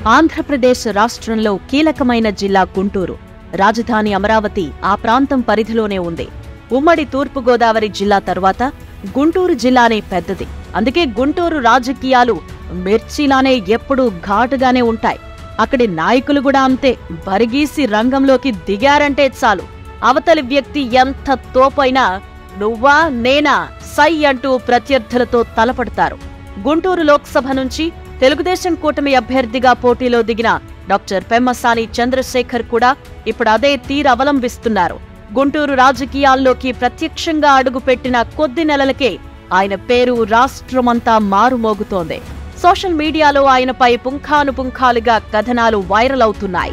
ఆంధ్రప్రదేశ్ రాష్ట్రంలో కీలకమైన జిల్లా గుంటూరు రాజధాని అమరావతి ఆ ప్రాంతం పరిధిలోనే ఉంది ఉమ్మడి తూర్పుగోదావరి జిల్లా తర్వాత గుంటూరు జిల్లానే పెద్దది అందుకే గుంటూరు రాజకీయాలు మిర్చిలానే ఎప్పుడూ ఘాటుగానే ఉంటాయి అక్కడి నాయకులు కూడా అంతే బరిగీసి రంగంలోకి దిగారంటే చాలు అవతలి వ్యక్తి ఎంత తోపైనా నువ్వా నేనా సై అంటూ ప్రత్యర్థులతో తలపడతారు గుంటూరు లోక్సభ నుంచి తెలుగుదేశం కూటమి అభ్యర్థిగా పోటీలో దిగిన డాక్టర్ పెమ్మసాని చంద్రశేఖర్ కూడా ఇప్పుడు అదే తీరు అవలంబిస్తున్నారు గుంటూరు రాజకీయాల్లోకి ప్రత్యక్షంగా అడుగుపెట్టిన కొద్ది నెలలకే ఆయన పేరు రాష్ట్రమంతా మారుమోగుతోంది సోషల్ మీడియాలో ఆయనపై పుంఖానుపుంఖాలుగా కథనాలు వైరల్ అవుతున్నాయి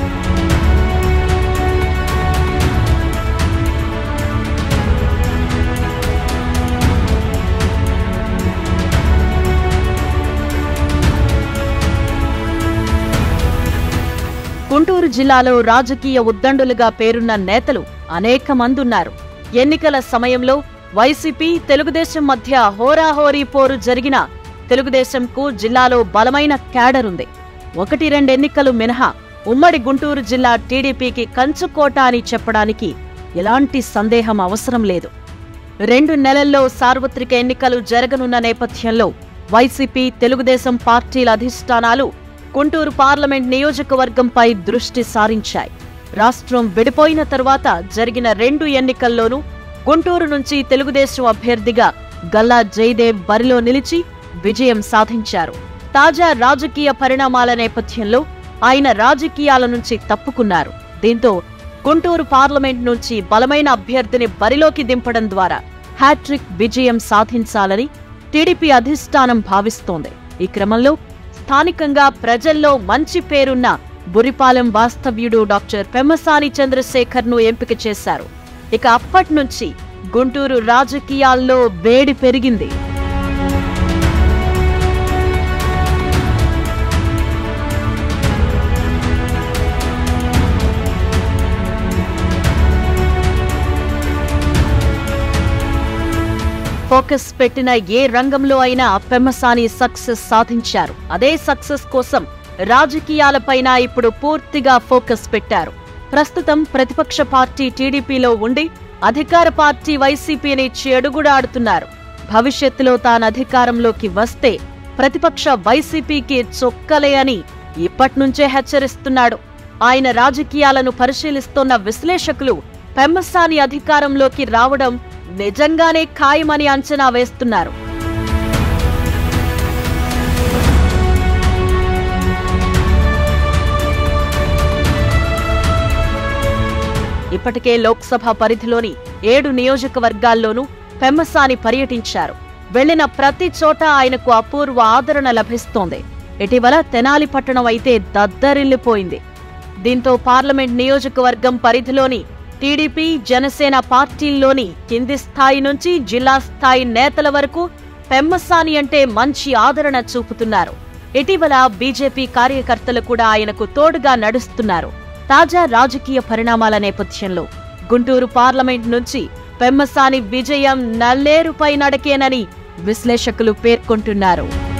గుంటూరు జిల్లాలో రాజకీయ ఉద్దండులుగా పేరున్న నేతలు అనేక మందున్నారు ఎన్నికల సమయంలో వైసీపీ తెలుగుదేశం మధ్య హోరాహోరీ పోరు జరిగిన తెలుగుదేశంకు జిల్లాలో బలమైన క్యాడర్ ఉంది ఒకటి రెండెన్నికలు మినహా ఉమ్మడి గుంటూరు జిల్లా టీడీపీకి కంచుకోట అని చెప్పడానికి ఎలాంటి సందేహం అవసరం లేదు రెండు నెలల్లో సార్వత్రిక ఎన్నికలు జరగనున్న నేపథ్యంలో వైసీపీ తెలుగుదేశం పార్టీల అధిష్టానాలు గుంటూరు పార్లమెంట్ నియోజకవర్గంపై దృష్టి సారించాయి రాష్ట్రం విడిపోయిన తరువాత జరిగిన రెండు ఎన్నికల్లోనూ గుంటూరు నుంచి తెలుగుదేశం అభ్యర్థిగా గల్లా జయదేవ్ బరిలో నిలిచి విజయం సాధించారు తాజా రాజకీయ పరిణామాల నేపథ్యంలో ఆయన రాజకీయాల నుంచి తప్పుకున్నారు దీంతో గుంటూరు పార్లమెంట్ నుంచి బలమైన అభ్యర్థిని బరిలోకి దింపడం ద్వారా హ్యాట్రిక్ విజయం సాధించాలని టీడీపీ అధిష్టానం భావిస్తోంది ఈ క్రమంలో స్థానికంగా ప్రజల్లో మంచి పేరున్న బురిపాలెం వాస్తవ్యుడు డాక్టర్ పెమ్మసాని చంద్రశేఖర్ ను ఎంపిక చేశారు ఇక అప్పటి నుంచి గుంటూరు రాజకీయాల్లో వేడి పెరిగింది ఫోకస్ పెట్టిన ఏ రంగంలో అయినా పెమ్మసాని సక్సెస్ సాధించారు అదే సక్సెస్ కోసం రాజకీయాలపైన ఇప్పుడు పూర్తిగా ఫోకస్ పెట్టారు ప్రస్తుతం ప్రతిపక్ష పార్టీ టీడీపీలో ఉండి అధికార పార్టీ వైసీపీని చెడుగుడాడుతున్నారు భవిష్యత్తులో తాను అధికారంలోకి వస్తే ప్రతిపక్ష వైసీపీకి చొక్కలే అని ఇప్పట్నుంచే హెచ్చరిస్తున్నాడు ఆయన రాజకీయాలను పరిశీలిస్తున్న విశ్లేషకులు పెమ్మసాని అధికారంలోకి రావడం నిజంగానే ఖాయమని అంచనా వేస్తున్నారు ఇప్పటికే లోక్సభ పరిధిలోని ఏడు నియోజకవర్గాల్లోనూ పెమ్మసాని పర్యటించారు వెళ్లిన ప్రతి చోట ఆయనకు అపూర్వ ఆదరణ లభిస్తోంది ఇటీవల తెనాలి పట్టణం అయితే దద్దరిల్లిపోయింది దీంతో పార్లమెంట్ నియోజకవర్గం పరిధిలోని టీడీపీ జనసేన పార్టీల్లోని కింది స్థాయి నుంచి జిల్లా స్థాయి నేతల వరకు పెమ్మసాని అంటే మంచి ఆదరణ చూపుతున్నారు ఇటీవల బీజేపీ కార్యకర్తలు కూడా ఆయనకు తోడుగా నడుస్తున్నారు తాజా రాజకీయ పరిణామాల నేపథ్యంలో గుంటూరు పార్లమెంట్ నుంచి పెమ్మసాని విజయం నల్లేరుపై నడకేనని విశ్లేషకులు పేర్కొంటున్నారు